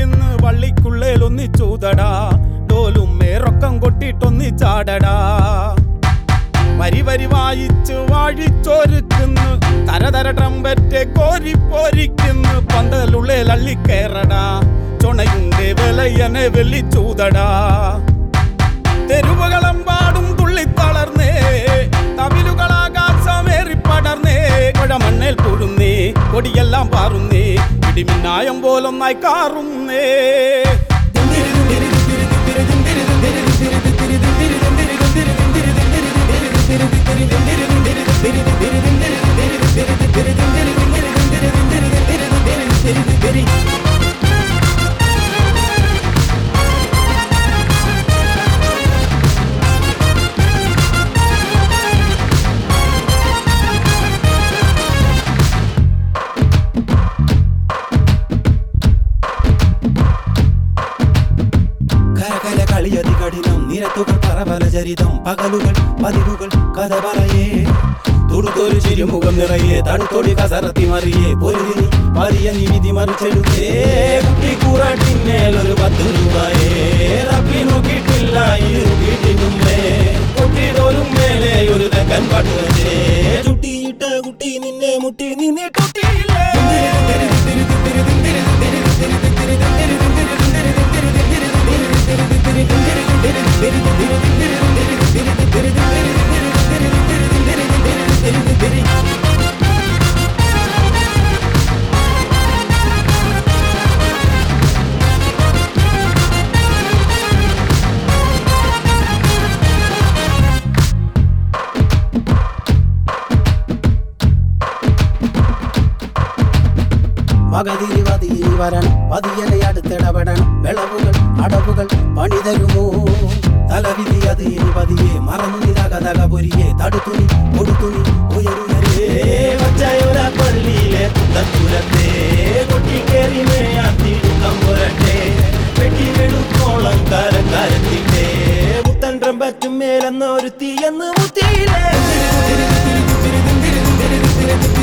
പൊരിക്കുന്ന് വള്ളിക്കുള്ളേൽ ഒന്നിച്ചൂതടാ ഡോലും മേറൊക്കം കൊട്ടിട്ടൊന്നി ചാടടാ വരി വരി വായിച്ച് വാഴിച്ചൊരുക്കുന്നു തരതര ട്രംപറ്റ് കോരി പോരിക്കുന്നു പന്തലുള്ളിൽ അള്ളിക്കേറടാ ചുണയുണ്ട് വിലയനെ വെള്ളിച്ചൂതടാ തെരുവുകളെമ്പാടും തുള്ളിത്തളർന്നേ തമിലുകളാകാശമേറി പടർന്നേ കുഴമണ്ണേൽ പൊഴുന്നേ കൊടിയെല്ലാം പാറുന്നേ ഇടിമിന്നായം പോലൊന്നായി കാറുന്നേ കരകല കളിയതി കഠിനം നിരത്തുകൾ പറപല ചരിതം പകലുകൾ പതിവുകൾ കഥ പറയേ തുടുത്തൊരു ചിരിമുഖം നിറയെ തടുത്തൊടി കസറത്തി മറിയേ പൊരുതിനി വലിയ നിവിധി മറിച്ചെടുത്തേ കുട്ടിക്കൂറട്ടിന്മേലൊരു പത്ത് രൂപയേ റബ്ബി നോക്കിയിട്ടില്ല ഇരു വീട്ടിനുമ്പേ കുട്ടിയിടോരും മേലെ ഒരു തെക്കൻ പട്ടുവച്ചേ ചുട്ടിയിട്ട കുട്ടി നിന്നെ മുട്ടി നിന്നെ തൊട്ടിയില്ലേ പകതിരി പതിരി വരണം പതിയനെ അടുത്തിടപെടണം വിളവുകൾ അടവുകൾ പണി തരുമോ തലവിധി അത് ഇനി പതിയെ മറന്നു നിതകതക പൊരിയെ തടുത്തുനി കൊടുത്തുനി ഉയരുയരേ പച്ചയോല പള്ളിയിലെ കുത്തത്തുരത്തെ കൊട്ടിക്കേറി മേയാത്തിടുക്കം പുരട്ടെ വെട്ടിവെടുക്കോളം കാരക്കാരത്തിന്റെ മുത്തൻ ട്രംപറ്റും മേലെന്ന ഒരു തീയെന്ന് മുത്തിയില്ലേ